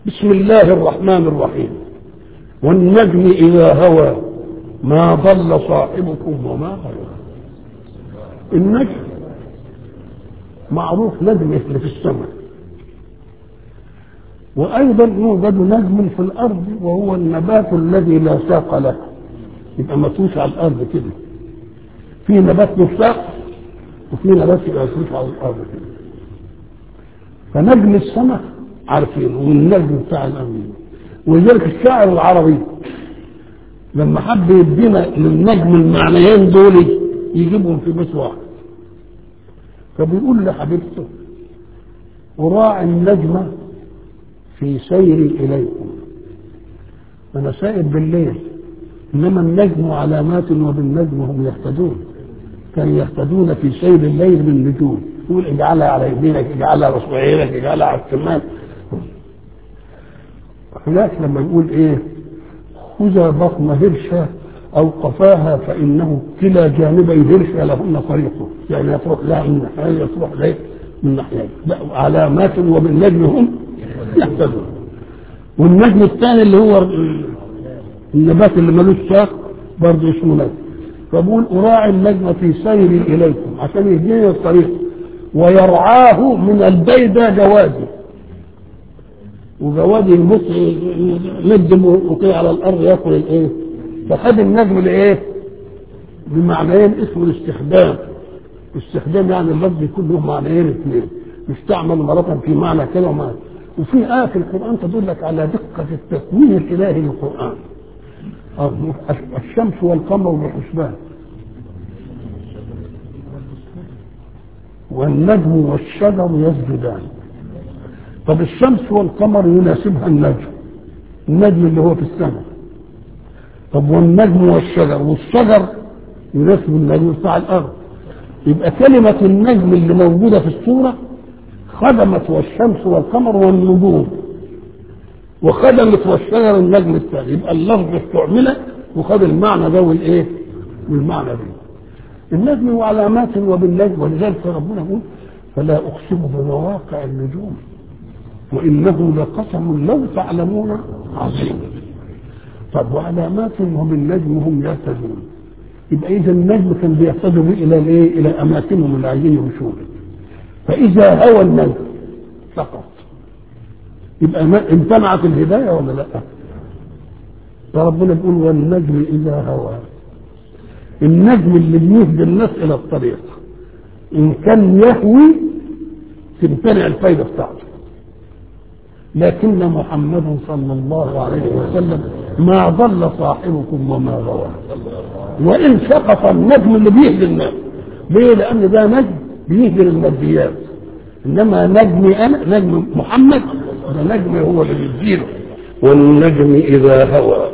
بسم الله الرحمن الرحيم والنجم إذا هوى ما ضل صاحبكم وما غوى النجم معروف نجم اللي في السماء وأيضا يوجد نجم في الأرض وهو النبات الذي لا ساق له يبقى مفروش على الأرض كده في نبات له ساق وفي نبات يبقى مفروش على الأرض كده فنجم السماء عارفين والنجم بتاع الأرض ولذلك الشاعر العربي لما حب يدينا للنجم المعنيين دول يجيبهم في بيت واحد فبيقول لحبيبته أراعي النجم في سيري إليكم أنا سائر بالليل إنما النجم علامات وبالنجم هم يهتدون كانوا يهتدون في سير الليل بالنجوم يقول اجعلها على يمينك اجعلها على صغيرك اجعلها على الشمال هناك لما يقول ايه خذا بطن هرشة او قفاها فانه كلا جانبي هرشة لهن طريقه يعني يطرح لها من ناحية يطرح ليه من ناحية علامات وبالنجم هم يهتدون والنجم الثاني اللي هو النبات اللي ملوش ساق برضه اسمه نجم فبقول أراعي النجم في سيري إليكم عشان يهديني الطريق ويرعاه من البيدة جوادي وجوادي يبص يمد وقيع على الأرض ياكل الإيه فخد النجم لإيه بمعنيين اسمه الاستخدام الاستخدام يعني اللفظ يكون له معنيين اثنين يستعمل مرة في معنى كده ومعنى وفي آية في القرآن تدلك على دقة التكوين الإلهي للقرآن الشمس والقمر بحسبان والنجم والشجر يسجدان طب الشمس والقمر يناسبها النجم النجم اللي هو في السماء طب والنجم والشجر والشجر يناسب النجم بتاع الارض يبقى كلمة النجم اللي موجودة في السورة خدمت والشمس والقمر والنجوم وخدمت والشجر النجم الثاني يبقى اللفظ استعمل وخد المعنى ده والايه؟ والمعنى ده النجم وعلامات وبالنجم ولذلك ربنا يقول فلا اقسم بمواقع النجوم وانه لقسم لو تعلمون عظيم طب وعلامات وبالنجم هم يهتدون يبقى اذا النجم كان بيهتدوا به الى الايه؟ الى اماكنهم اللي عايزين يمشون فاذا هوى النجم سقط يبقى امتنعت الهدايه ولا لا؟ فربنا بيقول والنجم اذا هوى النجم اللي بيهدي الناس الى الطريق ان كان يهوي تمتنع الفايده بتاعته لكن محمد صلى الله عليه وسلم ما ضل صاحبكم وما غوى وان سقط النجم اللي بيهدي الناس ليه؟ لان ده نجم بيهدي الماديات انما نجمي انا نجم محمد ده نجم هو اللي بيديله والنجم اذا هوى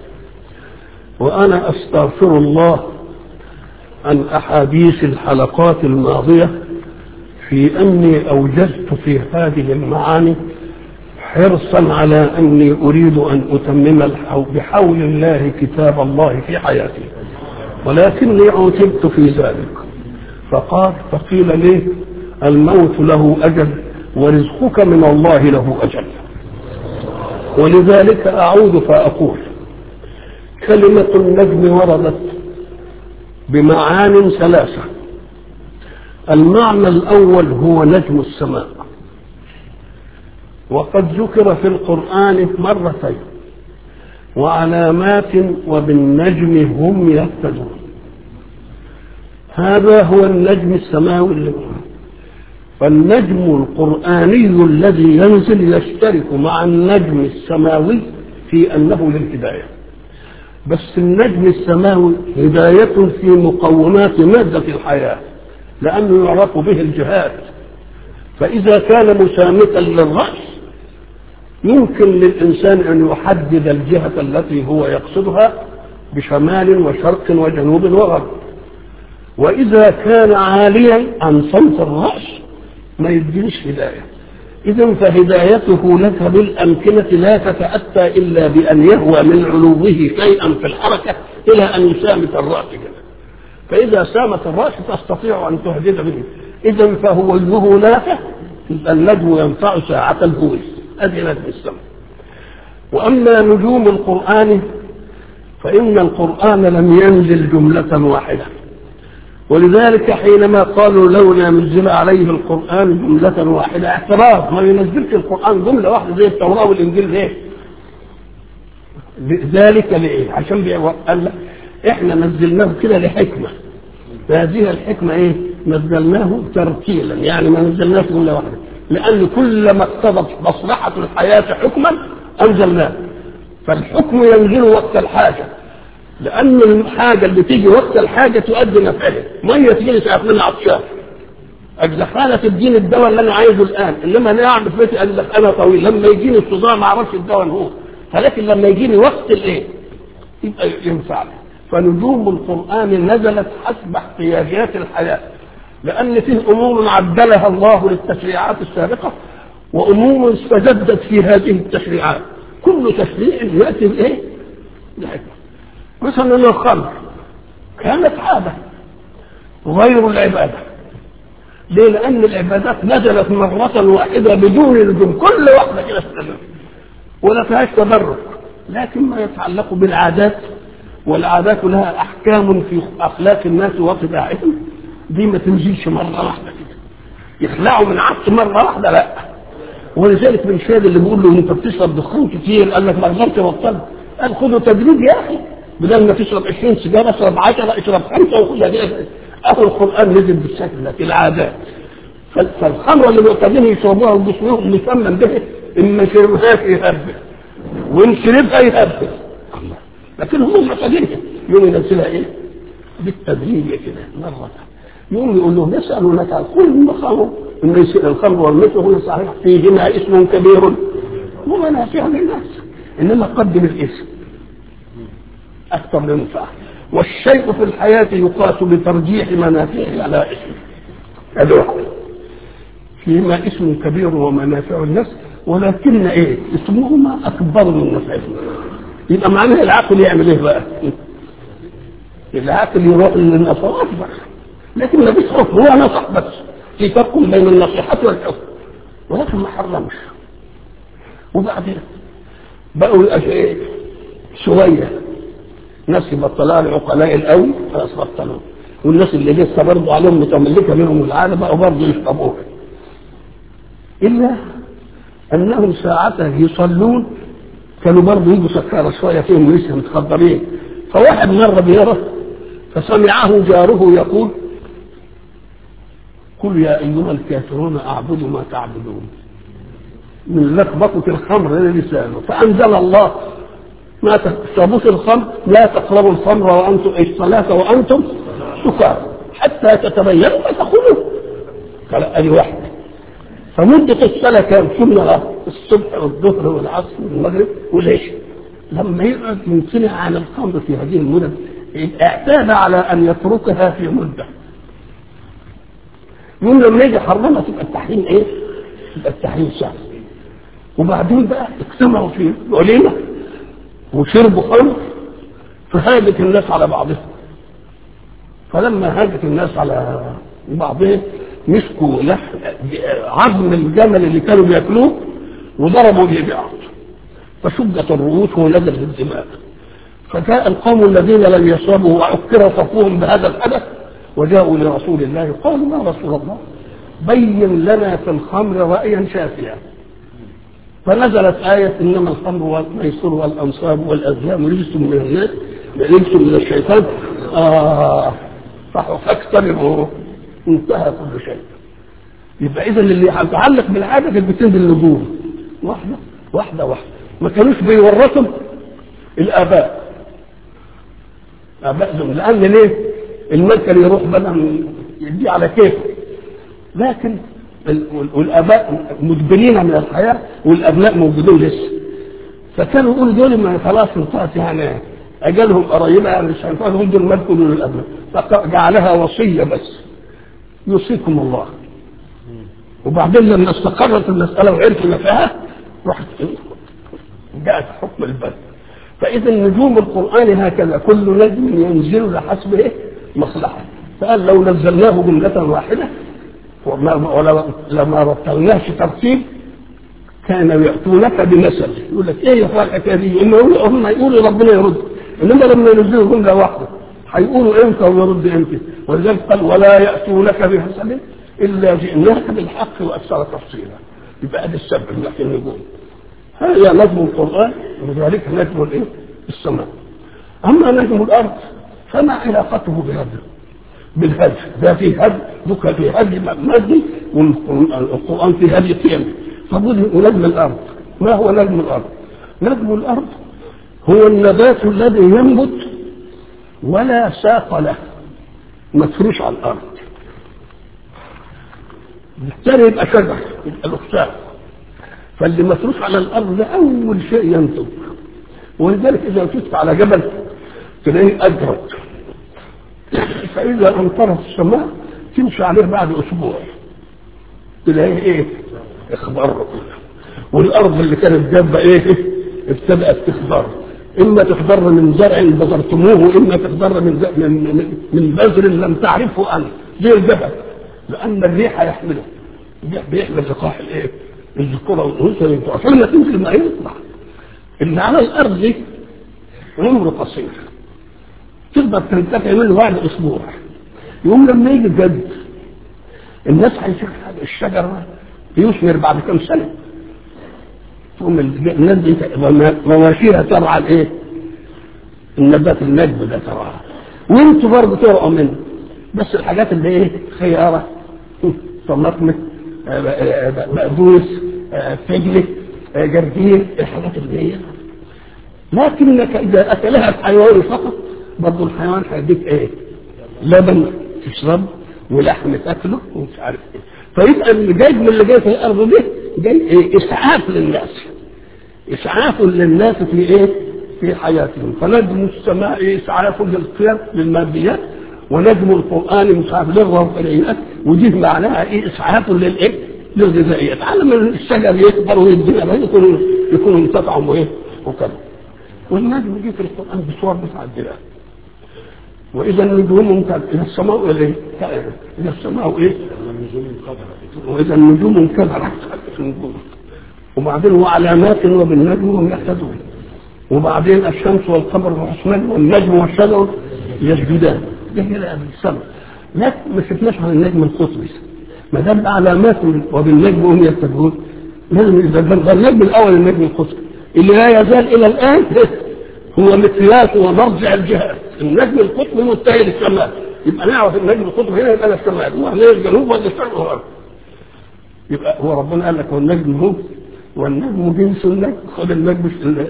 وانا استغفر الله عن احاديث الحلقات الماضيه في اني اوجزت في هذه المعاني حرصا على اني اريد ان اتمم بحول الله كتاب الله في حياتي ولكني عوتبت في ذلك فقال فقيل لي الموت له اجل ورزقك من الله له اجل ولذلك اعود فاقول كلمه النجم وردت بمعان ثلاثه المعنى الاول هو نجم السماء وقد ذكر في القران مرتين وعلامات وبالنجم هم يهتدون هذا هو النجم السماوي اللي فالنجم القرآني الذي ينزل يشترك مع النجم السماوي في أنه للهداية بس النجم السماوي هداية في مقومات مادة الحياة لأنه يعرف به الجهات فإذا كان مسامتا للرأس يمكن للإنسان أن يحدد الجهة التي هو يقصدها بشمال وشرق وجنوب وغرب وإذا كان عاليا عن صمت الرأس ما يدينش هداية إذا فهدايته لك بالأمكنة لا تتأتى إلا بأن يهوى من علوه شيئا في الحركة إلى أن يسامت الرأس كده فإذا سامت الرأس تستطيع أن تهدد به إذا فهو وجهه نافع يبقى النجم ينفع ساعة الهوي أدي نجم السماء وأما نجوم القرآن فإن القرآن لم ينزل جملة واحدة ولذلك حينما قالوا لولا نزل عليه القرآن جملة واحدة اعتراض ما ينزلش القرآن جملة واحدة زي التوراة والإنجيل ليه؟ ذلك لإيه؟ عشان بي- قال لا إحنا نزلناه كده لحكمة فهذه الحكمة إيه؟ نزلناه ترتيلا يعني ما نزلناه جملة واحدة لأن كل ما اقتضت مصلحة الحياة حكما أنزلناه فالحكم ينزل وقت الحاجة لأن الحاجة اللي تيجي وقت الحاجة تؤدي نفعها مية تيجي لي ساعة من عطشان أجزخانة تديني الدواء اللي أنا عايزه الآن إنما أنا قاعد في بيتي أجزخانة طويل لما يجيني الصداع ما أعرفش الدواء هو فلكن لما يجيني وقت الإيه يبقى ينفعني فنجوم القرآن نزلت حسب احتياجات الحياة لأن فيه أمور عدلها الله للتشريعات السابقة وأمور استجدت في هذه التشريعات كل تشريع يأتي بإيه؟ بحكمة مثلا الخمر كانت عادة غير العبادة ليه؟ لأن العبادات نزلت مرة واحدة بدون لزوم كل واحدة كده استمر ولا فيهاش تبرك لكن ما يتعلق بالعادات والعادات لها أحكام في أخلاق الناس وطباعهم دي ما تنزلش مرة واحدة كده يخلعوا من عبد مرة واحدة لا ولذلك من شاد اللي بيقول له انت بتشرب دخان كتير قال لك ما اقدرش ابطل قال خده تدريج يا اخي بدل ما تشرب 20 سيجاره اشرب 10 اشرب خمسه وخدها دي اهو القران نزل بالشكل ده في العادات فال- فالخمره اللي معتادين يشربوها وجسمهم مسمى به ان ما شربهاش يهبل وان شربها يهبل الله. لكن هم معتادينها يوم ينزلها ايه؟ بالتدريج كده مره واحدة. يوم يقول لهم يسالونك عن كل الخمر ان يصير الخمر والمثل هو صحيح فيهما اسم كبير ومنافع للناس انما قدم الاسم اكثر من منفعه والشيء في الحياه يقاس بترجيح منافعه على اسمه هذا واحد فيهما اسم كبير ومنافع الناس ولكن ايه اسمهما اكبر من نفعهما يبقى معناه العقل يعمل ايه بقى؟ العقل يروح للنصارى اكبر لكن ما فيش حكم هو نصح بس في فرق بين النصيحة والحكم ولكن ما حرمش وبعدين بقوا الأش- إيه؟ شوية ناس يبطلها العقلاء القوي خلاص بطلوا والناس اللي لسه برضه عليهم متملكه منهم العاده بقوا برضه يشربوها الا انهم ساعته يصلون كانوا برضه يجوا سكارى شويه فيهم لسه متخدرين فواحد مره بيرى فسمعه جاره يقول قل يا ايها الكافرون اعبد ما تعبدون من لخبطه الخمر لسانه فانزل الله ما تشربوش الخمر لا تقربوا الخمر وانتم اي الصلاه وانتم سكارى حتى تتبينوا ما تقولون قال ادي واحد فمدة الصلاة كام سنة الصبح والظهر والعصر والمغرب والعشاء لما يقعد يمتنع عن الخمر في هذه المدة اعتاد على ان يتركها في مدة يوم لما يجي حرمها تبقى التحريم ايه؟ تبقى التحريم سهل وبعدين بقى اجتمعوا في وليمة وشربوا خمر فهاجت الناس على بعضها فلما هاجت الناس على بعضهم مسكوا لحم عظم الجمل اللي كانوا بياكلوه وضربوا به بعض فشجت الرؤوس ونزلت الدماء فجاء القوم الذين لم يشربوا وعكر صفوهم بهذا الحدث وجاءوا لرسول الله قالوا يا رسول الله بين لنا في الخمر رأيا شافيا فنزلت آية إنما الخمر والميسر والأنصاب والأزلام رجس من الناس رجس من الشيطان آه صح فاجتنبوا انتهى كل شيء يبقى إذا اللي يتعلق بالعادة كانت بتنزل النجوم واحدة واحدة واحدة ما كانوش بيورثوا الآباء آبائهم لأن ليه؟ المال كان يروح بدل يدي على كيفه لكن والاباء مجبرين من الحياه والابناء موجودين لسه فكانوا يقولوا دول ما خلاص انتهت يعني اجالهم قريبه يعني مش هينفعوا هم دول ملكوا للابناء فجعلها وصيه بس يوصيكم الله وبعدين لما استقرت المساله وعرفوا نفعها راحت جاءت حكم البلد فاذا نجوم القران هكذا كل نجم ينزل لحسب ايه مصلحه فقال لو نزلناه جمله واحده وما ولما رتبناه في ترتيب كانوا يأتونك بمثل يقول لك ايه يا اخوان الحكايه دي؟ هم يقولوا هم يقولوا ربنا يرد انما لما ينزلوا جمله واحده هيقولوا امتى ويرد امتى ولذلك قال ولا يأتونك بمثل الا جئناك بالحق واكثر تفصيلا يبقى ادي السبب من لكن النجوم هذا نجم القران وذلك نجم الايه؟ السماء اما نجم الارض فما علاقته بهذا بالهدي ده في هدي ذكر في هدي مادي والقران في هدي قيمي فقل ونجم الارض ما هو نجم الارض؟ نجم الارض هو النبات الذي ينبت ولا ساق له مفروش على الارض بالتالي يبقى شجر يبقى له ساق فاللي مفروش على الارض ده اول شيء ينتج ولذلك اذا مشيت على جبل تلاقيه اجرد فاذا امطرت السماء تمشي عليه بعد اسبوع تلاقيه ايه اخضر والارض اللي كانت جابه ايه ابتدات تخضر اما تخضر من زرع بذرتموه اما تخضر من ز- من من, من بذر لم تعرفه انت زي الجبل لان الريح يحمله الريح بيحمل لقاح الايه الذكوره والانثى عشان ما تنزل ما يطلع اللي على الارض دي عمره قصير تقدر تنتفع منه بعد اسبوع يوم لما يجي الجد الناس هيشوف هذا الشجر يثمر بعد كم سنه تقوم الناس دي مواشيها ترعى الايه؟ النبات النجم ده ترعى وانتوا برضه ترعوا منه بس الحاجات اللي ايه؟ خياره طماطم بقدونس فجل جرجير الحاجات اللي هي لكنك اذا اكلها الحيوان فقط برضه الحيوان هيديك ايه؟ لبن تشرب ولحم تاكله ومش عارف ايه فيبقى اللي جاي من اللي جاي في الارض دي جاي ايه؟ اسعاف للناس اسعاف للناس في ايه؟ في حياتهم فنجم السماء اسعاف للقيم للماديات ونجم القران مساعد للروحانيات ودي معناها ايه؟ اسعاف للايه؟ للغذائيات على ما الشجر يكبر ويدينا يكون يكون انتفعوا وايه؟ وكذا والنجم جه في القران بصور متعدده واذا النجوم انكدرت اذا السماء ايه؟ اذا السماء ايه؟ واذا النجوم انكدرت النجوم وبعدين وعلامات وبالنجم هم يهتدون وبعدين الشمس والقمر والحسنان والنجم والشجر يسجدان ده هي السماء لكن ما شفناش عن النجم القطبي ما دام علامات وبالنجم هم يهتدون لازم اذا ده النجم الاول النجم القطبي اللي لا يزال الى الان هو مقياس ومرجع الجهات النجم القطبي متجه للشمال يبقى نعرف النجم القطبي هنا يبقى الشمال وهنا الجنوب ولا الشرق والغرب يبقى هو ربنا قال لك هو النجم هو والنجم جنس النجم خد النجم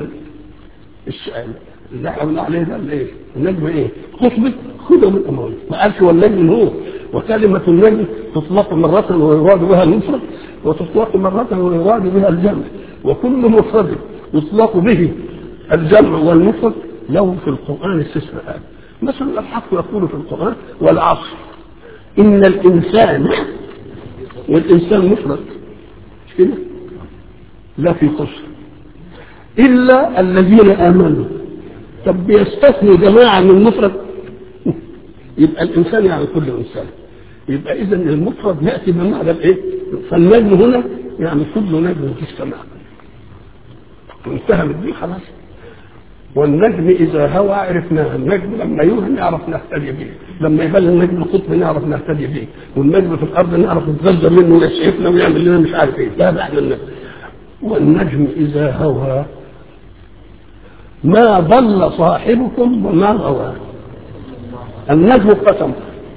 السؤال اللي احنا بنقول عليه ده الايه؟ النجم ايه؟ قطبي خده من امامه ما قالش والنجم هو وكلمة النجم تطلق مرة ويراد بها المفرد وتطلق مرة ويراد بها الجمع وكل مفرد يطلق به الجمع والمفرد له في القرآن استثناءات مثلا الحق يقول في القرآن والعصر إن الإنسان والإنسان مفرد مش كده؟ لا في خسر إلا الذين آمنوا طب بيستثني جماعة من المفرد يبقى الإنسان يعني كل إنسان يبقى إذا المفرد يأتي بمعنى الإيه؟ فالنجم هنا يعني كل نجم في السماء انتهى من دي خلاص والنجم إذا هوى عرفناه النجم لما يوهى نعرف نهتدي به لما يبان النجم القطب نعرف نهتدي به والنجم في الأرض نعرف نتغذى منه ويسعفنا ويعمل لنا مش عارف إيه لا بعد النجم والنجم إذا هوى ما ضل صاحبكم وما غوى النجم قسم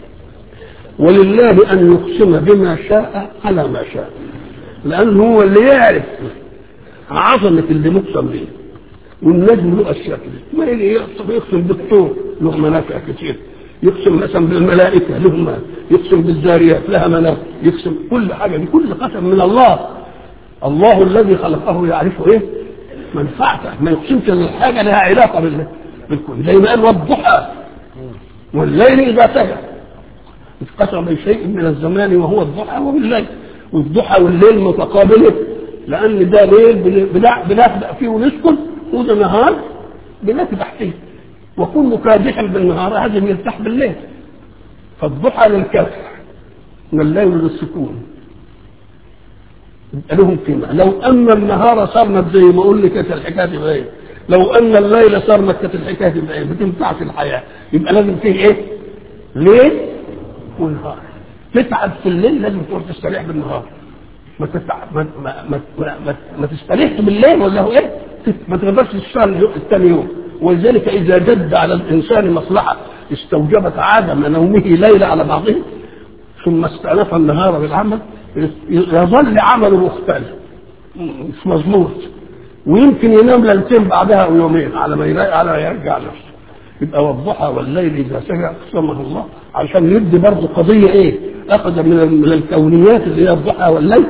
ولله أن يقسم بما شاء على ما شاء لأنه هو اللي يعرف عظمة اللي مقسم به والنجم له أشياء كده ما يجي يقسم يقسم بالطور له منافع كتير يقسم مثلا بالملائكة لهم يقسم بالذاريات لها منافع يقسم كل حاجة دي كل قسم من الله الله الذي خلقه يعرف ايه منفعته ما يقسمش ان الحاجه لها علاقه بال بالكل زي ما قال والضحى والليل اذا سجى اتقسم بشيء من الزمان وهو الضحى وبالليل والضحى والليل متقابلين لان ده ليل بنخبأ فيه ونسكن وده نهار بنكبح فيه وكل كادح بالنهار لازم يرتاح بالليل فالضحى للكسر والليل للسكون يبقى لهم قيمة لو أن النهار صرمت زي ما أقول لك كانت الحكاية تبقى إيه لو أن الليل صرمت كانت الحكاية تبقى إيه ما تنفعش الحياة يبقى لازم فيه إيه ليل ونهار تتعب في الليل لازم تروح تستريح بالنهار ما تتعب ما ما ما, ما, ما, ما تستريحش بالليل ولا هو ايه؟ ما تقدرش تشتغل الثاني يوم ولذلك اذا جد على الانسان مصلحه استوجبت عدم نومه ليله على بعضه ثم استأنف النهار بالعمل يظل عمله مختلف مش مظبوط ويمكن ينام ليلتين بعدها او يومين على ما يلاقي على ما يرجع نفسه يبقى والضحى والليل اذا سجى اقسمه الله عشان يدي برضه قضيه ايه؟ اخذ من من الكونيات اللي هي الضحى والليل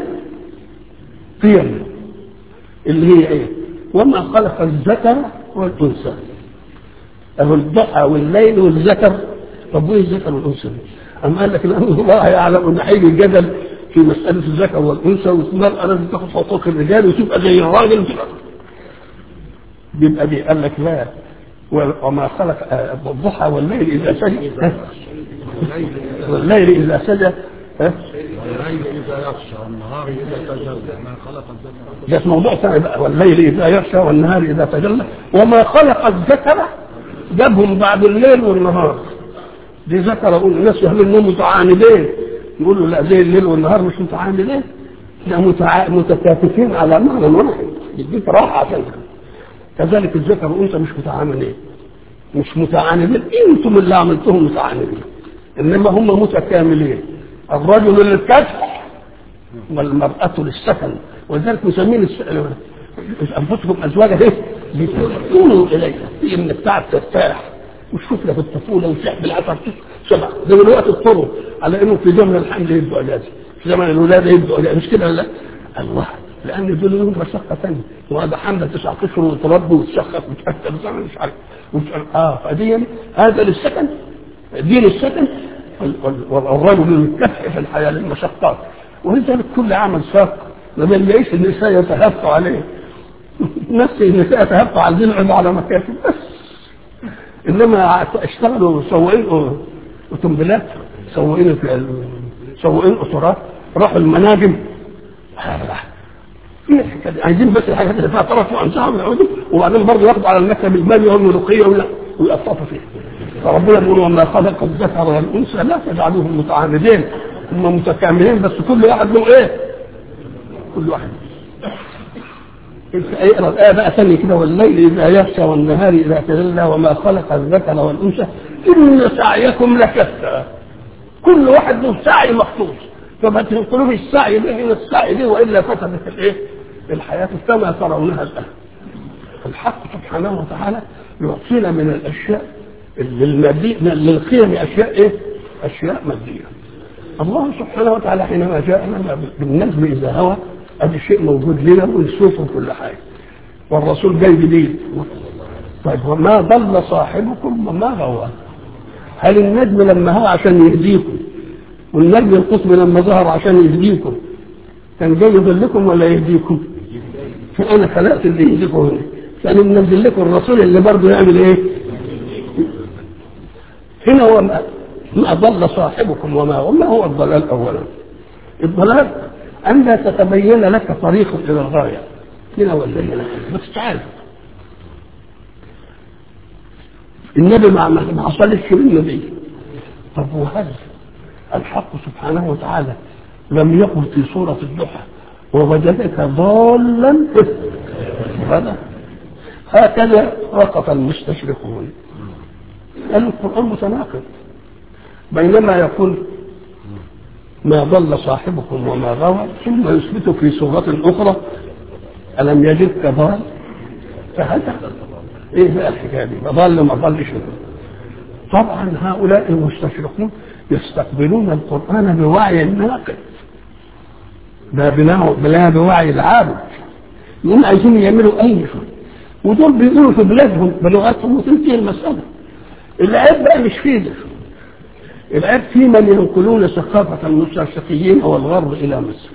قيم اللي هي ايه؟ وما خلق الذكر والانثى اهو الضحى والليل والذكر طب وايه الذكر والانثى؟ أم قال لك لأن الله يعلم أن هيجي الجدل في مسألة الذكر والأنثى والمرأة لازم تاخد حقوق الرجال وتبقى زي الراجل بيبقى دي قال لك لا وما خلق الضحى والليل إذا سجى والليل إذا سجى والليل إذا يغشى والنهار إذا تجلى ما خلق الذكر ده موضوع ثاني بقى والليل إذا يغشى والنهار إذا تجلى وما خلق الذكر جابهم بعد الليل والنهار دي ذكر اقول الناس يهمل انهم متعاندين يقولوا لا زي الليل والنهار مش متعاندين ده متع... متكاتفين على معنى واحد يديك راحه عشان كذلك الذكر والانثى مش متعاندين مش متعاندين انتم اللي عملتهم متعاندين انما هم متكاملين الرجل للكسح والمرأة للسكن ولذلك مسمين الس... انفسكم ازواجا ايه؟ لتسكنوا اليها هي من التعب ترتاح وشوفنا في الطفوله وشعب العصر شبع ده دلوقتي اضطروا على انه في زمن الحمل يبدوا اجازه في زمن الولاده يبدوا اجازه مش كده لا الله لان دول لهم مشقه ثانيه وهذا حمل تسعة اشهر وتربي وتشخص وتاكل مش عارف اه فدي هذا للسكن دين السكن والرجل للكفح في الحياه للمشقات ولذلك كل عمل ساق لما يلاقيش النساء يتهفوا عليه نفس النساء يتهفوا على الزنا على مكاتب بس انما اشتغلوا سواقين اوتومبيلات سواقين في سواقين قطارات راحوا المناجم ايه الحكايه دي؟ عايزين بس الحاجات اللي فيها طرف وانسحب ويقعدوا وبعدين برضه ياخدوا على المكتب المالي والملوخيه ولا ويقطفوا فيه فربنا بيقول وما خلق الذكر والانثى لا تجعلوهم متعاندين هم متكاملين بس كل واحد له ايه؟ كل واحد اقرا الايه بقى ثاني كده والليل اذا يغشى والنهار اذا تجلى وما خلق الذكر والانثى ان سعيكم لشتى كل واحد له سعي مخصوص فما تنقلوش السعي ده من السعي ده والا فسدت الايه؟ الحياه كما ترونها الان الحق سبحانه وتعالى يعطينا من الاشياء للمادية للقيم اشياء ايه؟ اشياء ماديه الله سبحانه وتعالى حينما جاءنا بالنجم اذا هوى ادي شيء موجود لنا ونشوفه كل حاجه والرسول جاي جديد طيب وما ضل صاحبكم وما غوى هل النجم لما هو عشان يهديكم والنجم القطب لما ظهر عشان يهديكم كان جاي يضلكم ولا يهديكم فانا خلقت اللي يهديكم هنا فانا منزل لكم الرسول اللي برضه يعمل ايه هنا هو ما, ما ضل صاحبكم وما وما هو الضلال اولا الضلال أن لا تتبين لك طريق إلى الغاية هنا ولا هنا بس تعال النبي ما ما حصلش بالنبي طب وهذا الحق سبحانه وتعالى لم يقل في سورة الضحى ووجدك ضالا هذا هكذا وقف المستشرقون قال القرآن متناقض بينما يقول ما ضل صاحبكم وما غوى ثم يثبت في سورة أخرى ألم يجدك ضال فهدى إيه بقى الحكاية دي ما ضل ما ضلش طبعا هؤلاء المستشرقون يستقبلون القرآن بوعي الناقد لا بلا بلا بوعي العابد هم عايزين يعملوا أي شيء ودول بيقولوا في بلادهم بلغتهم وتنتهي المسألة العيب بقى مش فيه ده العيب في من ينقلون ثقافة المستشرقيين أو الغرب إلى مصر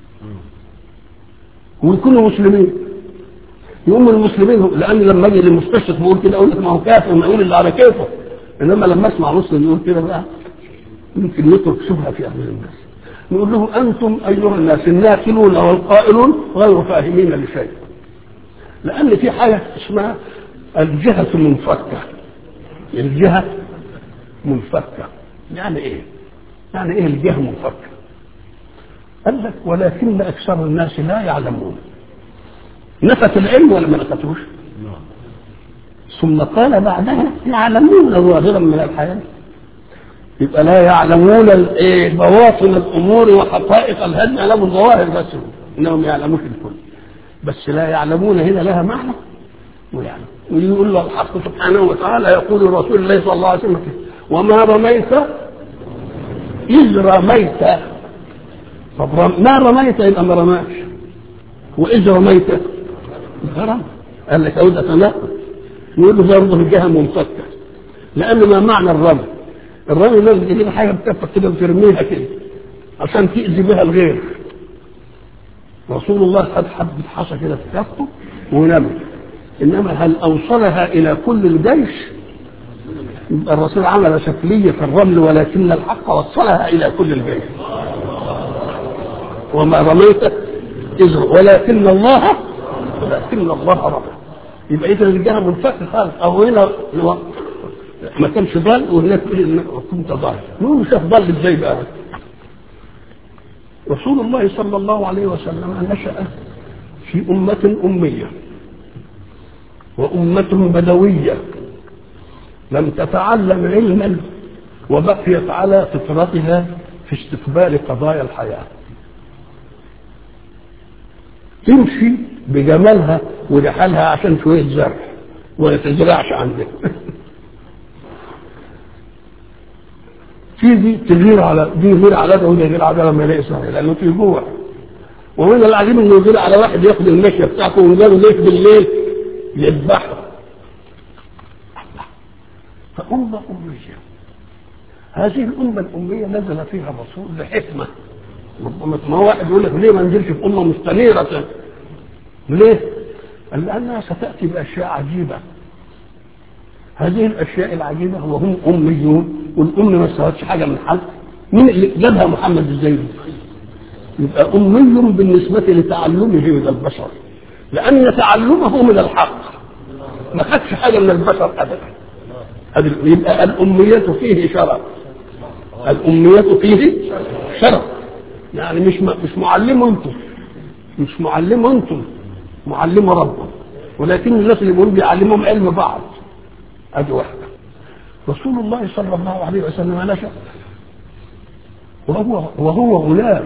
ويكونوا مسلمين يقوم المسلمين لأن لما أجي للمستشرق بيقول كده أقول لك ما هو كافر ما يقول اللي على كيفه إنما لما أسمع مسلم يقول كده بقى يمكن يترك شبهة في أهل الناس نقول له انتم ايها الناس الناكلون والقائلون غير فاهمين لشيء لان في حاجه اسمها الجهه المنفكه الجهه منفكه يعني ايه يعني ايه الجهه منفكه قال لك ولكن اكثر الناس لا يعلمون نفت العلم ولا ما نفتوش ثم قال بعدها يعلمون ظاهرا من الحياه يبقى لا يعلمون الايه بواطن الامور وحقائق الهدم يعلموا الظواهر بس انهم يعلمون الكل بس لا يعلمون هنا لها معنى ويعلم ويقول له الحق سبحانه وتعالى يقول رسول الله صلى الله عليه وسلم وما رميت إذ رميت طب رم... ما رميت يبقى ما رماش وإذ رميت رمى قال لك أود أتناقض يقول له برضه الجهة منفكة لأن ما معنى الرمي الرمي لازم تجيب حاجة بكفك كده وترميها كده عشان تأذي بها الغير رسول الله خد حبة حصى كده في كفه ونمى إنما هل أوصلها إلى كل الجيش الرسول عمل شكلية في الرمل ولكن الحق وصلها إلى كل الجيش وما رميت إذ ولكن الله ولكن الله رمى يبقى إذا الجهة منفكة خالص أو هنا ما كانش ضال وهناك كنت ضال نقول شاف ضال ازاي بقى رسول الله صلى الله عليه وسلم نشأ في أمة أمية وأمة بدوية لم تتعلم علما وبقيت على فطرتها في استقبال قضايا الحياة تمشي بجمالها ورحالها عشان شوية زرع ولا تزرعش عندها في دي تغير على دي يغير على ده وده يغير على ده لما يلاقي صحيح لانه في جوع ومن العجيب انه يغير على واحد ياخد المشيه بتاعته وينزل ليك بالليل يذبحه فأمة أمية هذه الأمة الأمية نزل فيها الرسول لحكمة ربما ما واحد يقول لك ليه ما نزلش في أمة مستنيرة ليه؟ قال لأنها ستأتي بأشياء عجيبة هذه الأشياء العجيبة وهم أميون والأم ما استفادش حاجة من حد مين اللي جابها محمد الزيدي؟ يبقى أمي بالنسبة لتعلمه من البشر لأن تعلمه من الحق ما خدش حاجة من البشر أبدا يبقى الأمية فيه شرف الأمية فيه شرف يعني مش مش معلم انتم مش معلم انتم معلم ربه ولكن الناس اللي بيقولوا بيعلمهم علم بعض ادي واحده رسول الله صلى الله عليه وسلم نشا وهو وهو غلام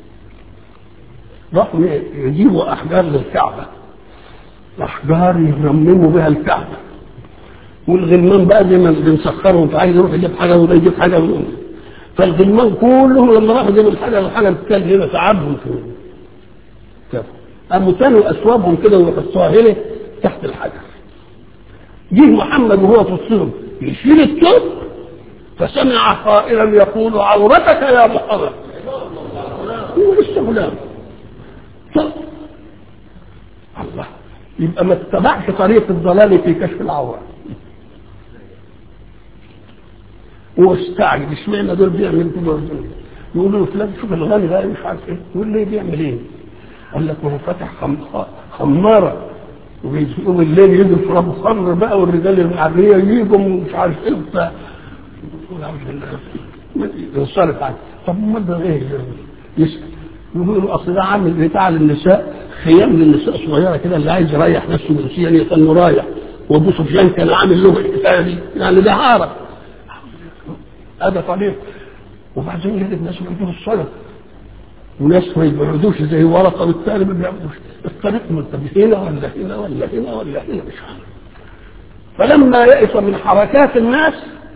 راحوا يجيبوا احجار للكعبه احجار يرمموا بها الكعبه والغلمان بقى زي ما بنسخرهم فعايز يروح يجيب حاجه وده يجيب حاجه وده. فالغلمان كلهم لما راحوا يجيبوا الحاجه الحاجه كان هنا تعبهم في قاموا تانوا اثوابهم كده ويحطوها هنا تحت الحجر جه محمد وهو في الصوم يشيل الثوب فسمع قائلا يقول عورتك يا محمد هو لسه غلام الله يبقى ما اتبعش طريق الضلال في كشف العورة واستعجب اشمعنى دول بيعمل كده يقولوا له فلان شوف الغني ده مش عارف ايه يقول لي بيعمل ايه؟ قال لك ما هو فاتح خماره ويقوم الليل يجوا يشربوا خمر بقى والرجال المعديه يجوا ومش عارف ايه وبتاع ينصرف عنه طب امال ده ايه؟ يسكت يقولوا اصل ده عامل بتاع للنساء خيام للنساء صغيره كده اللي عايز يريح نفسه جنسيا يتنه رايح وابو سفيان كان عامل له الحكايه دي يعني ده عارف هذا طريق وبعدين يجد الناس بيجوا الصلاه وناس ما يبعدوش زي ورقه والتاني ما بيعبدوش الطريق منتبه هنا ولا هنا ولا هنا ولا هنا مش عارف فلما يئس من حركات الناس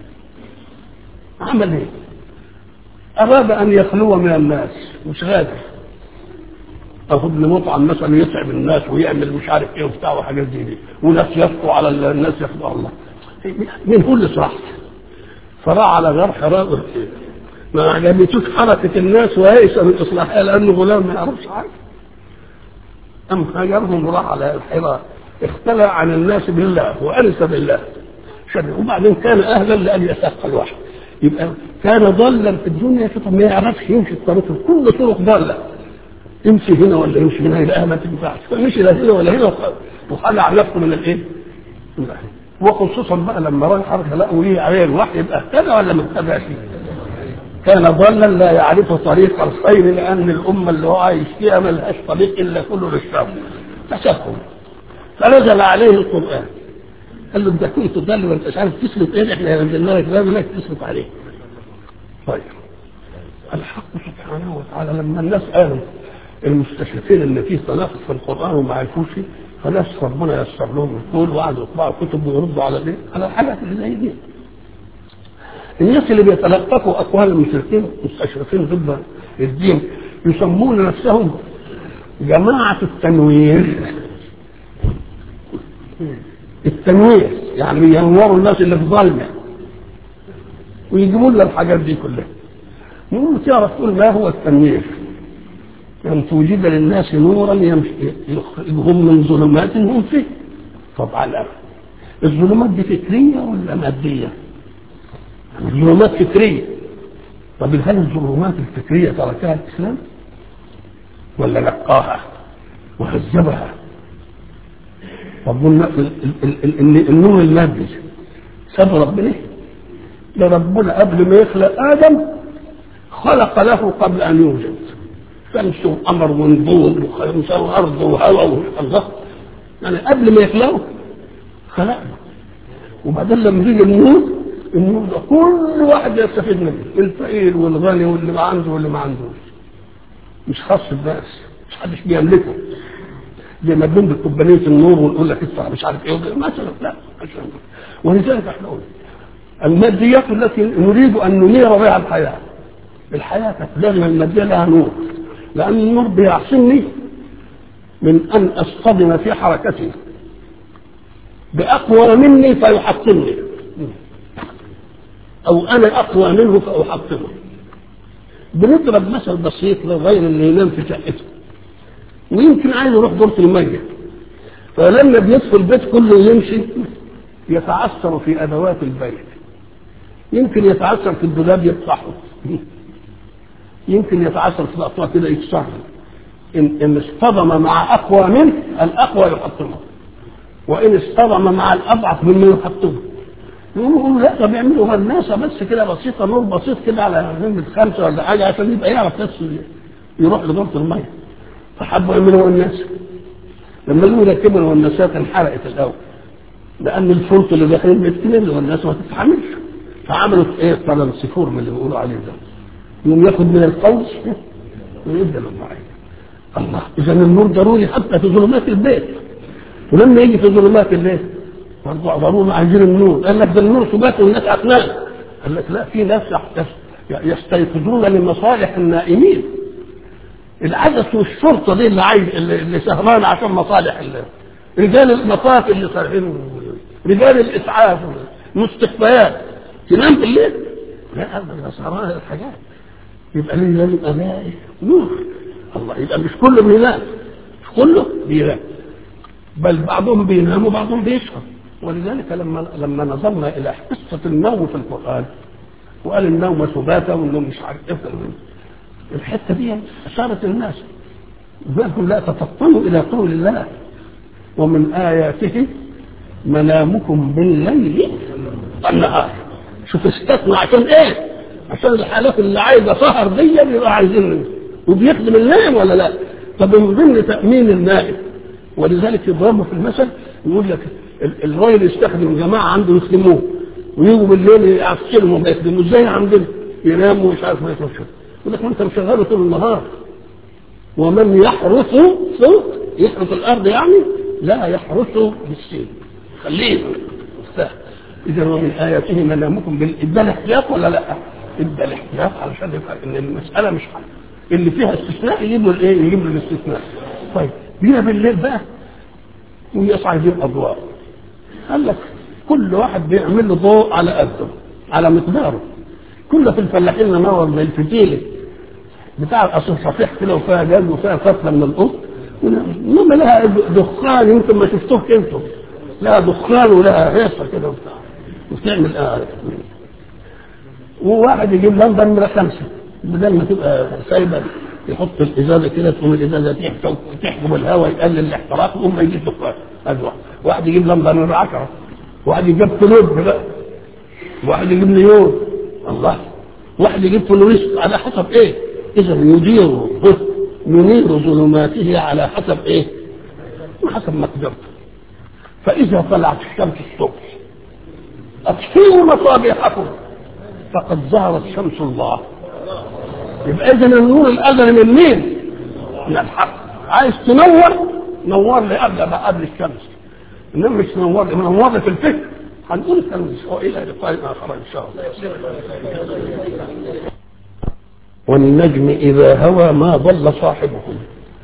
عمل ايه؟ اراد ان يخلو من الناس مش غادر اخذ ابن مطعم مثلا يتعب الناس ويعمل مش عارف ايه وبتاع وحاجات زي دي وناس يخطوا على الناس يخطوا الله مين هو اللي صح فراح على غير حرام ما عجبتوش حركة الناس ويئس من إصلاحها لأنه غلام ما يعرفش حاجة أم هاجرهم وراح على الحراء اختلى عن الناس بالله وأنس بالله شد وبعدين كان أهلا لأن يساق الوحي يبقى كان ضالا في الدنيا كده ما يعرفش يمشي الطريق كل طرق ضاله يمشي هنا ولا يمشي هنا يلاقيها ما تنفعش فمشي لا هنا ولا هنا وخلع نفسه من الايه؟ من الأهل. وخصوصا بقى لما راح حركه لقوا ليه عليه الوحي يبقى اهتدى ولا ما اهتداش؟ كان ضالا لا يعرف طريق الخير لان الامه اللي هو عايش فيها ما لهاش طريق الا كله للشر فشافهم فنزل عليه القران قال له انت كنت ضال وانت مش عارف تسلك ايه احنا نزلنا لك باب انك تسلك عليه طيب الحق سبحانه وتعالى لما الناس قالوا المستشرقين ان في تناقض في القران وما عرفوش فناس ربنا يسر لهم القول وقعدوا يطبعوا كتب ويردوا على ايه؟ على الحاجات اللي زي دي. الناس اللي بيتلقفوا اقوال المشركين المستشرقين ضد الدين يسمون نفسهم جماعة التنوير التنوير يعني بينوروا الناس اللي في ظلمة ويجيبوا لنا الحاجات دي كلها نقول تعرف تقول ما هو التنوير أن توجد للناس نورا يمشي يخرجهم من ظلمات هم فيه طبعا لا الظلمات دي فكرية ولا مادية؟ الظلمات فكرية طب هل الظلمات الفكرية تركها الإسلام؟ ولا نقاها وهذبها طب النور المادي ساب ربنا ده ربنا قبل ما يخلق آدم خلق له قبل أن يوجد شمس وقمر ونجوم وخمسة وأرض وهواء الله يعني قبل ما يخلقه خلقه وبعدين لما يجي النور النور ده كل واحد يستفيد منه الفقير والغني واللي ما عنده واللي ما عندوش مش خاص بالناس مش حدش بيملكه زي ما بنملك كوبانيه النور ونقول لك ادفع مش عارف ايه مثلا لا مثلا ولذلك احنا قلنا الماديات التي نريد ان ننير بها الحياه الحياه لازم الماديه لها نور لان النور بيعصمني من ان اصطدم في حركتي باقوى مني فيحطمني او انا اقوى منه فاحطمه بنضرب مثل بسيط للغير اللي ينام في شقته ويمكن عايز يروح دورة المية فلما بيدخل البيت كله يمشي يتعثر في ادوات البيت يمكن يتعثر في الدولاب يفتحه يمكن يتعثر في الاطواق كده يكسرها ان ان اصطدم مع اقوى منه الاقوى يحطمه وان اصطدم مع الاضعف مما يحطمه يقولوا لا طب يعملوا غناسه بس كده بسيطه نور بسيط كده على نمره خمسه ولا حاجه عشان يبقى يعرف بس يروح لدورة الميه فحبوا يعملوا غناسه لما لهم يركبوا الغناسات انحرقت الاول لان الفرط اللي داخلين بيتكلم الغناسه ما تتحملش فعملوا ايه طلب الصفور من اللي بيقولوا عليه ده يقوم ياخد من القوس ويبدا للمعين الله اذا النور ضروري حتى في ظلمات البيت ولما يجي في ظلمات الليل برضه ضروري عايزين النور قال لك ده النور سبات والناس عقلان قال لك لا في ناس يستيقظون لمصالح النائمين العدس والشرطه دي اللي عايز اللي سهران عشان مصالح الله رجال المطاف اللي صالحين رجال الاسعاف المستشفيات تنام بالليل لا ابدا سهران الحاجات يبقى ليه لازم الاقي نور الله يبقى مش كله بينام مش كله بينام بل بعضهم بينام وبعضهم بيسهر ولذلك لما لما نظرنا الى قصه النوم في القران وقال النوم سباتا والنوم مش عارف ايه الحته دي اشارت الناس بالكم لا تفطنوا الى قول الله ومن اياته منامكم بالليل والنهار شوف استثنى عشان ايه؟ عشان الحالات اللي عايزه سهر دي بيبقى عايزين وبيخدم النائم ولا لا؟ طب من ضمن تامين النائم ولذلك يضربوا في المثل يقول لك الراجل يستخدم جماعه عنده يخدموه ويجوا بالليل يعسكرهم وما يخدموا ازاي عندنا يناموا ومش عارف ما يتوشوا يقول لك ما انت مشغله طول النهار ومن يحرس صوت يحرس الارض يعني لا يحرس بالسين خليه اذا ومن اياته منامكم ادى الاحتياط ولا لا؟ ادى الاحتياط علشان يبقى ان المساله مش حل اللي فيها استثناء يجيب له الايه؟ يجيب له الاستثناء طيب بينا بالليل بقى ويصعد يجيب اضواء قال لك كل واحد بيعمل له ضوء على قده على مقداره كل في الفلاحين منور زي الفتيله بتاع الاصل صفيح كده وفيها جاز وفيها فتله من القط انما لها دخان يمكن ما شفتوش انتم لها دخان ولها هيصه كده وبتاع وبتعمل آه وواحد يجيب لمبه نمره خمسه بدل ما تبقى سايبه يحط الازازه كده تقوم الازازه تحكم تحكم الهواء يقلل الاحتراق ويقوم ما يجيب دخان ادي واحد واحد يجيب لمبه نمره 10 واحد يجيب كلوب بقى واحد يجيب نيون الله واحد يجيب فلوريست على حسب ايه اذا يدير ينير ظلماته على حسب ايه حسب مقدرته فاذا طلعت الشمس الصبح اطفئوا مصابيحكم فقد ظهرت شمس الله يبقى اذا النور الازلي من مين؟ من الحق عايز تنور نور لي قبل ما قبل الشمس انما مش تنور لي منور لي في الفكر هنقول الكلام والى لقاء اخر ان شاء الله والنجم اذا هوى ما ضل صاحبكم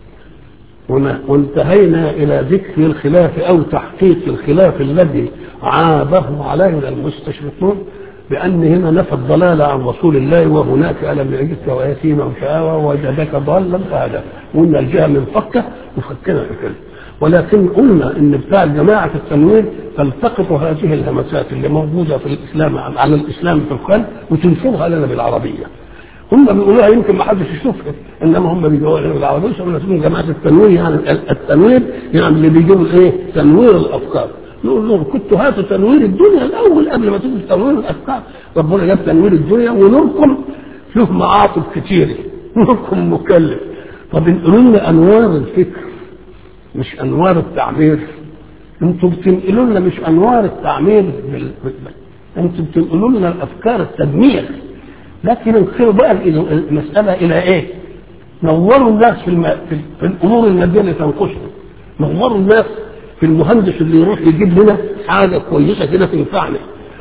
وانتهينا الى ذكر الخلاف او تحقيق الخلاف الذي عابه علينا المستشرقون بان هنا نفى الضلال عن رسول الله وهناك الم يجدك ويتيما فاوى ووجدك ضالا فهدى وقلنا الجهه من فكه وفكنا بكده ولكن قلنا ان بتاع جماعه التنوير تلتقط هذه الهمسات اللي موجوده في الاسلام على الاسلام في القلب وتنشرها لنا بالعربيه هم بيقولوها يمكن ما حدش يشوفها انما هم بيجوا لنا بالعربيه يسمون اسمهم جماعه التنوير يعني التنوير يعني اللي بيجيبوا ايه؟ تنوير الافكار نقول لهم كنتوا هاتوا تنوير الدنيا الاول قبل ما تيجوا تنوير الافكار ربنا جاب تنوير الدنيا ونوركم له معاطف كتيره نوركم مكلف طب انقلوا لنا انوار الفكر مش انوار التعبير انتوا بتنقلوا لنا مش انوار التعمير بال... انتوا بتنقلوا لنا الافكار التدمير لكن انقلوا بقى المساله الى ايه؟ نوروا الناس في, الم... في, في الامور الماديه اللي تنقصهم نوروا الناس في المهندس اللي يروح يجيب لنا حاجه كويسه كده تنفعنا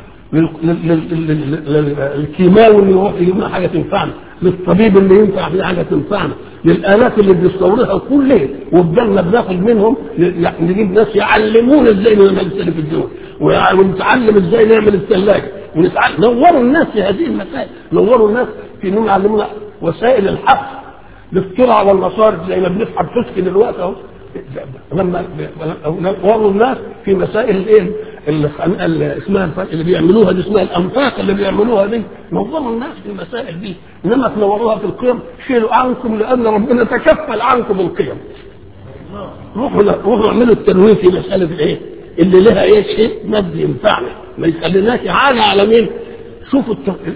للكيماوي اللي يروح يجيب لنا حاجه تنفعنا للطبيب اللي ينفع في حاجه تنفعنا للالات اللي بنستوردها كل ايه وبدلنا بناخد منهم نجيب ناس يعلمونا ازاي نعمل التلفزيون ونتعلم ازاي نعمل الثلاجه ونتعلم نوروا الناس في هذه المسائل نوروا الناس في انهم يعلمونا وسائل الحفر للسرعه والمصارف زي ما بنسحب فسك دلوقتي اهو لما وروا الناس في مسائل الايه اللي اسمها اللي بيعملوها دي اسمها الانفاق اللي بيعملوها دي نوروا الناس في المسائل دي انما تنوروها في القيم شيلوا عنكم لان ربنا تكفل عنكم القيم روحوا روحوا اعملوا التنوير في مساله الايه اللي لها ايه شيء مادي ينفعنا ما يخليناش عالة على مين شوفوا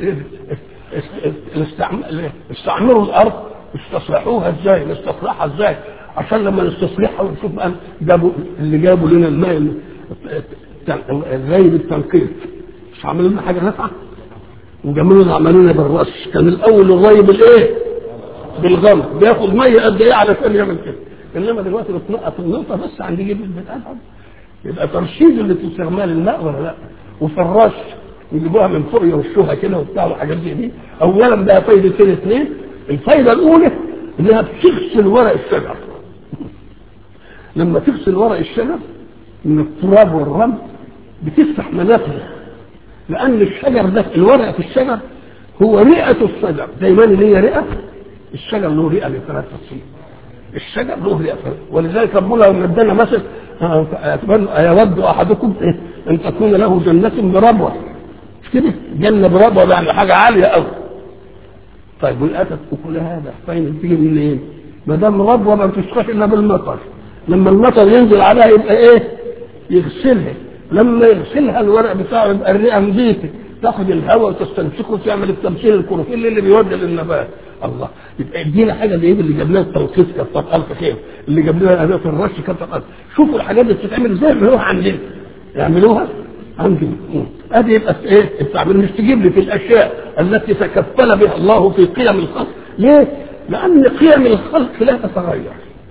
استعمروا الارض استصلحوها ازاي نستصلحها ازاي عشان لما نستصلحها ونشوف بقى جابوا اللي جابوا لنا الماء الري بالتنقيط مش عملوا لنا حاجه نافعه وجابوا لنا عملوا لنا بالرش كان الاول الري بالايه؟ بالغمر بياخد ميه قد ايه علشان يعمل كده انما دلوقتي بتنقط النقطه بس عند يجيب البتاع يبقى ترشيد اللي في استعمال الماء ولا لا وفي الرش يجيبوها من فوق يرشوها كده وبتاع وحاجات زي دي اولا بقى فايدتين اثنين الفايده الاولى انها بتغسل ورق الشجر لما تغسل ورق الشجر من التراب والرمل بتفتح منافذ لان الشجر ده الورق في الشجر هو رئه الشجر زي ما اللي هي رئه الشجر له رئه لثلاث الشجر له رئه ولذلك ربنا لما ادانا مثل يود احدكم ان تكون له جنه بربوه مش كده جنه بربوه يعني حاجه عاليه قوي طيب والاتت اكل هذا فين تيجي منين؟ ما دام ربوه ما بتشقاش الا بالمطر لما المطر ينزل عليها يبقى ايه؟ يغسلها لما يغسلها الورق بتاعه يبقى الرئه نظيفه تاخد الهواء وتستنشقه وتعمل التمثيل الكلوروفيل اللي بيودي للنبات الله يبقى ادينا حاجه زي اللي جاب لنا التوقيت كتر الف خير اللي جاب لنا اداه الرش كتر الف شوفوا الحاجات دي بتتعمل ازاي يعملوها عندنا يعملوها عندنا ادي يبقى ايه التعبير مش تجيب لي في الاشياء التي تكفل بها الله في قيم الخلق ليه؟ لان قيم الخلق لا تتغير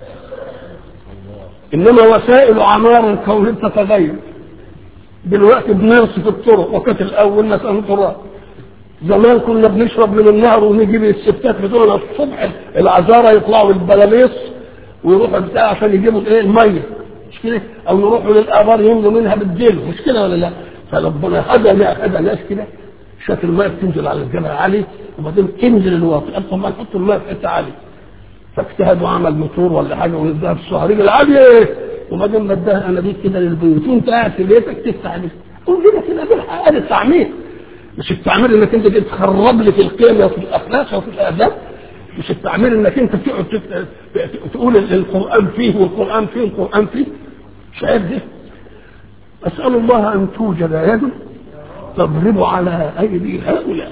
انما وسائل اعمار الكون تتغير دلوقتي بنرصف الطرق وكانت الاول مثلا تراب زمان كنا بنشرب من النهر ونجيب الستات بتوعنا الصبح العذاره يطلعوا البلاليص ويروحوا بتاع عشان يجيبوا الايه الميه مش كده او يروحوا للابار يملوا منها بالديل مش كده ولا لا فربنا هدى هدى ناس كده شاف الماء بتنزل على الجبل عالي وبعدين تنزل الواطي قال طب ما نحط الماء في حته عاليه فاجتهد وعمل موتور ولا حاجه ونديها في الصهريج العاليه وبعدين بداها انابيب كده للبيوت وانت قاعد في بيتك تفتح بس قول كده كده بالحق ادي التعمير مش التعمير انك انت جيت تخرب لي في القيم وفي الاخلاق وفي الاداب مش التعمير انك انت تقعد تت- تقول القران فيه والقران فيه والقران فيه مش عارف ده اسال الله ان توجد يد تضرب على ايدي هؤلاء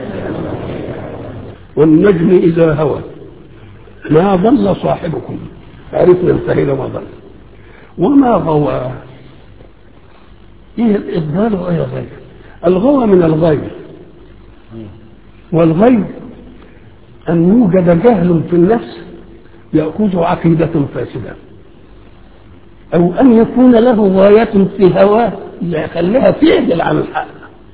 والنجم اذا هوى ما ضل صاحبكم عرفنا انتهينا ما ضل وما غوى ايه الإضلال وايه الغي الغوى من الغي والغي أن يوجد جهل في النفس يأخذ عقيدة فاسدة أو أن يكون له غاية في هواه يخليها تعدل عن الحق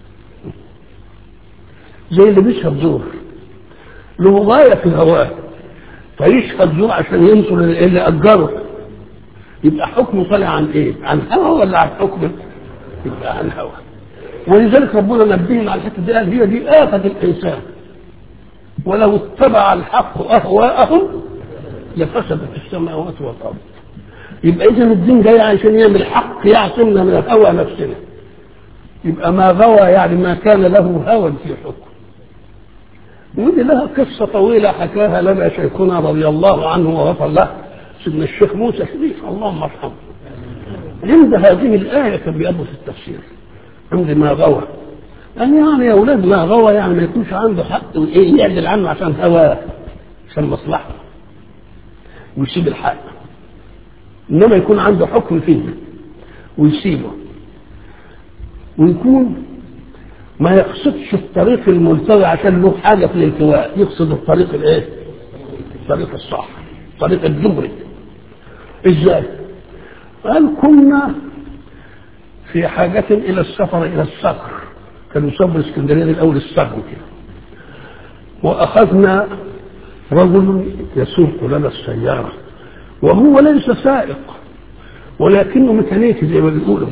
زي اللي بيشرب زور له غاية في هواه فيشرب زور عشان ينصر اللي أجره يبقى حكمه طالع عن ايه؟ عن هوى ولا عن حكم؟ يبقى عن هوى ولذلك ربنا نبهنا على الحته دي قال هي دي آفة الإنسان ولو اتبع الحق أهواءهم لفسدت السماوات والأرض يبقى إذا الدين جاي عشان يعمل حق يعصمنا من الهوى نفسنا يبقى ما غوى يعني ما كان له هوى في حكم ودي لها قصة طويلة حكاها لنا شيخنا رضي الله عنه وغفر له سيدنا الشيخ موسى شريف اللهم ارحمه عند هذه الآية كان بيأبوا في التفسير عند ما غوى يعني يعني يا أولاد ما غوى يعني ما يكونش عنده حق وإيه يعدل عنه عشان هواه عشان مصلحته ويسيب الحق إنما يكون عنده حكم فيه ويسيبه ويكون ما يقصدش الطريق الملتوي عشان له حاجة في الالتواء يقصد الطريق الايه؟ الطريق الصح الطريق الجبري ازاي؟ قال كنا في حاجة إلى السفر إلى الصقر كانوا يسافروا اسكندرية الأول الصقر كده وأخذنا رجل يسوق لنا السيارة وهو ليس سائق ولكنه ميكانيكي زي ما بيقولوا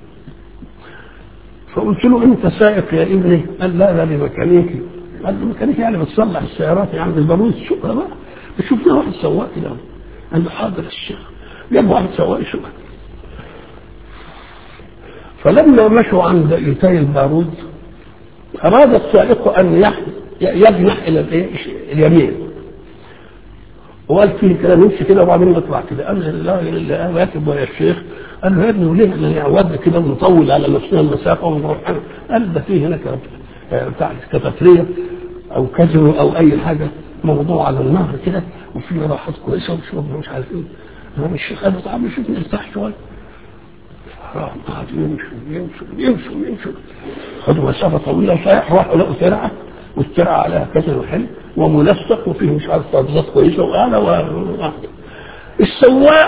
فقلت له انت سائق يا ابني قال لا لا انا ميكانيكي قال له ميكانيكي يعني بتصلح السيارات يعني البارود شوفها بقى شفنا واحد سواق كده قال له حاضر الشيخ جاب واحد سواق يشوفها فلما مشوا عند ايتاي البارود اراد السائق ان يح- يجنح الى الايه اليمين وقال فيه كلام يمشي كده وبعدين يطلع كده قال لا الا راكب ويا الشيخ قال له يا ابني وليه احنا نعود كده ونطول على نفسنا المسافه ونروح هنا قال ده فيه هناك آه، بتاع كتاتريه او كازينو او اي حاجه موضوع على النهر كده وفي راحات كويسه وشرب مش عارف ايه هو الشيخ قال له تعالى شوف نرتاح شويه راح قعد يمشوا يمشوا يمشوا يمشوا خدوا مسافه طويله وصحيح راحوا لقوا ترعه والترعه عليها كذا حلو ومنسق وفيه مش عارف ترابيزات كويسه واعلى و... السواق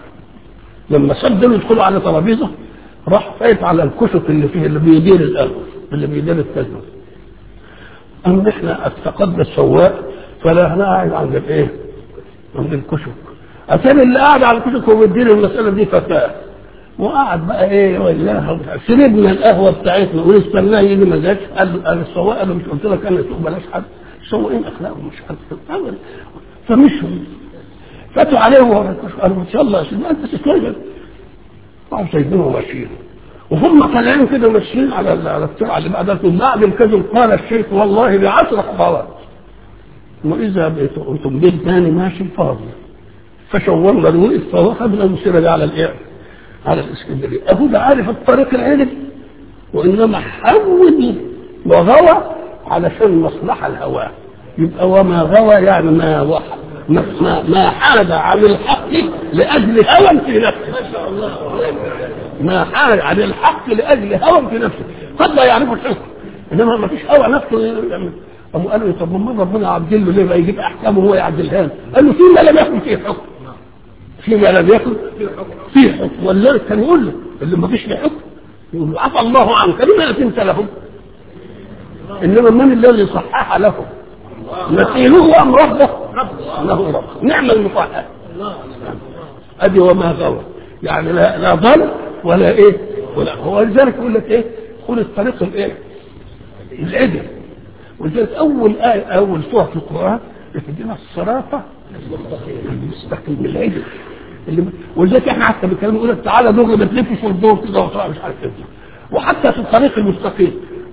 لما صدروا يدخلوا على ترابيزه راح فايت على الكشك اللي فيه اللي بيدير القهوه اللي بيدير الكازينو أما احنا افتقدنا السواق فلا انا قاعد عند الايه؟ عند الكشك اتاري اللي قاعد على الكشك هو بيدير المساله دي فتاه وقعد بقى ايه ولا شربنا القهوه بتاعتنا ونستناه يجي ما جاش قال قال السواق قال له مش قلت لك انا اسوق بلاش حد السواقين اخلاقهم مش عارف أبدا. فمشوا فاتوا عليه وهو على الكشك قالوا ان شاء الله يا سيدي انت تتكلم راحوا سايبينه وماشيين وهم طالعين كده ماشيين على ال- على الترعه اللي بعدها تقول بعد الكذب قال الشيخ والله بعشر خطوات واذا بيت- انتم بيت ثاني ماشي فاضي فشورنا الوقف فواخدنا المسيره دي على الايه؟ على الاسكندريه اهو ده عارف الطريق العلم وانما حول وغوى علشان مصلحه الهواه يبقى وما غوى يعني ما وحى ما ما, ما حاد عن الحق لاجل هوى في نفسه ما شاء الله ما حاد عن الحق لاجل هوى في نفسه قد لا يعرف الحكم انما ما فيش هوى نفسه يعني قاموا قالوا طب ما ربنا يعدل له ليه بقى يجيب احكامه وهو يعدلها له قال له فيما لم يكن فيه حكم فيما لم يكن فيه حكم ولا كان يقول له اللي ما فيش فيه حكم يقول له عفى الله عنك لما أتمت لهم انما من الذي صحح لهم مثيله ام ربه له رب نعم المصحح ادي وما غوى يعني لا لا ضل ولا ايه ولا هو لذلك يقول لك ايه خذ الطريق الايه العدل ولذلك اول ايه اول سوره في القران اهدنا الصراط المستقيم العدل اللي ولذلك احنا حتى بالكلام يقول لك تعالى دغري ما تلفش والدور كده وطلع مش عارف ايه وحتى في الطريق المستقيم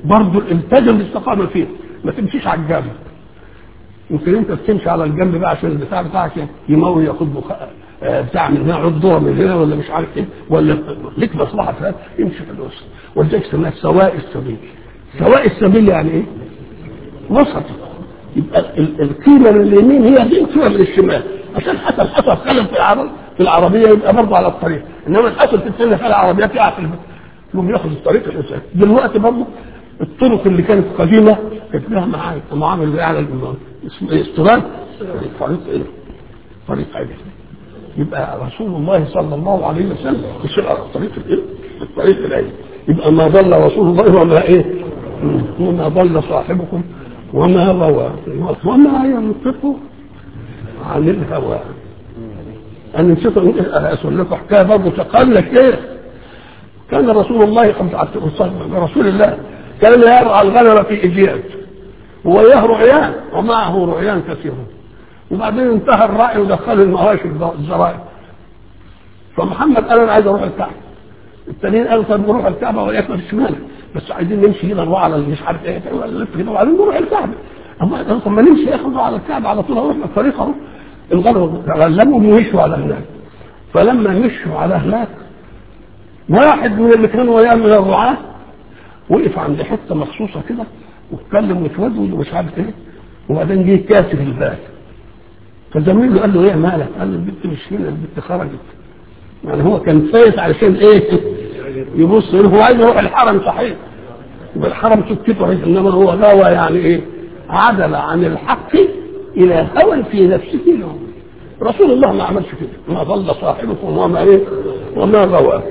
برضه التزم بالاستقامه فيه ما تمشيش على الجنب يمكن انت بتمشي على الجنب بقى عشان البتاع بتاعك يموي ياخد بخ... آه، بتاع من هنا عضوه من هنا ولا مش عارف ايه ولا ليك مصلحه في هذا امشي في الوسط ولذلك سماها سواء السبيل سواء السبيل يعني ايه؟ وسط يبقى ال- القيمه من اليمين هي دي القيمه من الشمال عشان حتى الحصى اتكلم في العرب في العربيه يبقى برضه على الطريق انما الحصى بتتكلم في العربيات يقع في البيت يقوم ياخد الطريق الانسان دلوقتي برضه الطرق اللي كانت قديمه كانت لها معامل معامل على الامام اسمه ايه استراد طريق ايه؟ طريق عدل يبقى رسول الله صلى الله عليه وسلم يسير على الطريق الايه؟ الطريق العدل يبقى ما ضل رسول الله وما ايه؟ وما ضل صاحبكم وما غوى وما ينطق عن الهوى انا نسيت اسال لكم حكايه برضه تقال لك ايه كان رسول الله رسول الله كان يرعى الغنم في اجياد وياه رعيان ومعه رعيان كثيرون وبعدين انتهى الرأي ودخلوا المواشي الزرائع فمحمد قال انا عايز اروح الكعبه التانيين قالوا طب نروح الكعبه وليكن مفيش مانع بس عايزين نمشي هنا نروح على مش عارف ايه نلف كده وبعدين نروح الكعبه اما قالوا طب ما نمشي يا اخي نروح على الكعبه على طول اروح الطريق اهو الغنم غلبوا ومشوا على هناك فلما مشوا على هناك واحد من اللي كانوا وياه من الرعاه وقف عند حته مخصوصه كده واتكلم وتودود ومش عارف ايه وبعدين جه كاسر الباب فزميله قال له ايه مالك؟ قال له البنت مش هنا البنت خرجت يعني هو كان فايت علشان ايه؟ يبص هو عايز يروح الحرم صحيح والحرم سكته انما هو غاوى يعني ايه؟ عدل عن الحق الى هوى في نفسه له رسول الله ما عملش كده ما ضل صاحبكم وما ايه؟ وما غوى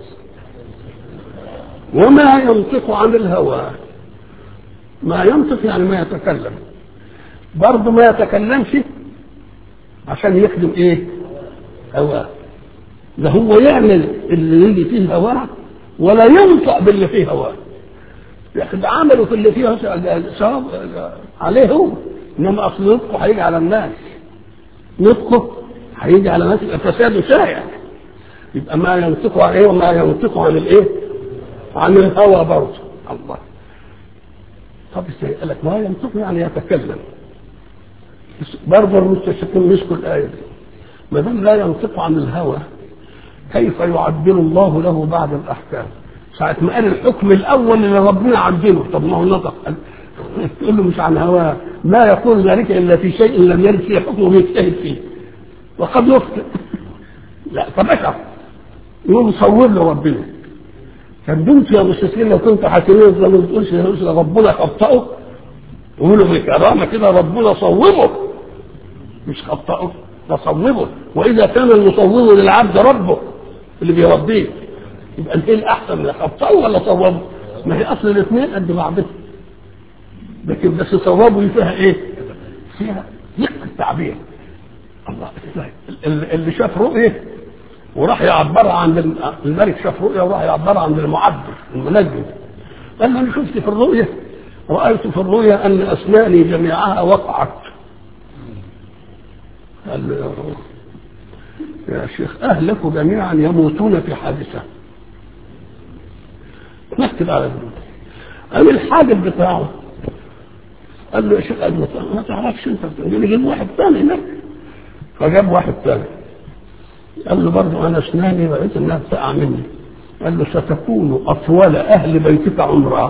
وما ينطق عن الهوى ما ينطق يعني ما يتكلم برضه ما يتكلمش عشان يخدم ايه هواه ده هو يعمل اللي يجي فيه هواه ولا ينطق باللي فيه هواه لكن عمله في اللي فيه ثواب عليه هو انما اصل نطقه هيجي على الناس نطقه هيجي على الناس يبقى فساده شائع يبقى ما ينطق عن ايه وما ينطق عن الايه عن الهوى برضه الله طب ازاي قال لك ما ينطق يعني يتكلم برضه المستشرقين مسكوا الايه دي ما دام لا ينطق عن الهوى كيف يعدل الله له بعد الاحكام ساعة ما قال الحكم الأول اللي ربنا عدله طب ما هو نطق تقول له مش عن هواه لا يقول ذلك إلا في شيء لم يرد فيه حكمه ويجتهد فيه وقد يخطئ لا طب اشرح يقوم صور له ربنا كان بنت يا مستشرقين لو كنت حاكمين زي ما بتقولش يا ربنا خطأه يقولوا بكرامة كده ربنا صوبه مش خطأه ده صوبه وإذا كان المصور للعبد ربه اللي بيربيه يبقى ايه الأحسن اللي خطأه ولا صوبه؟ ما هي أصل الاثنين قد بعضهم لكن بس صوابه فيها إيه؟ فيها دقة التعبير الله اللي شاف رؤية وراح يعبرها عن الملك شاف رؤية وراح يعبرها عن المعبر المنجم قال له أنا شفت في الرؤية رأيت في الرؤيا أن أسناني جميعها وقعت قال له يا شيخ أهلك جميعا يموتون في حادثة نكتب على ذلك قال الحاجب بتاعه قال له يا شيخ قال له ما تعرفش انت بتقول لي جيب واحد ثاني هناك فجاب واحد ثاني قال له برضه انا اسناني رأيت انها بتقع مني قال له ستكون اطول اهل بيتك عمرا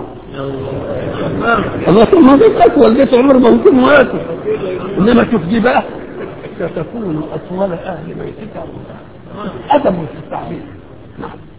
الله ثم بيتك والبيت عمر ما ممكن وقته انما شوف دي بقى ستكون اطول اهل بيتك عمرا ادب في التعبير نعم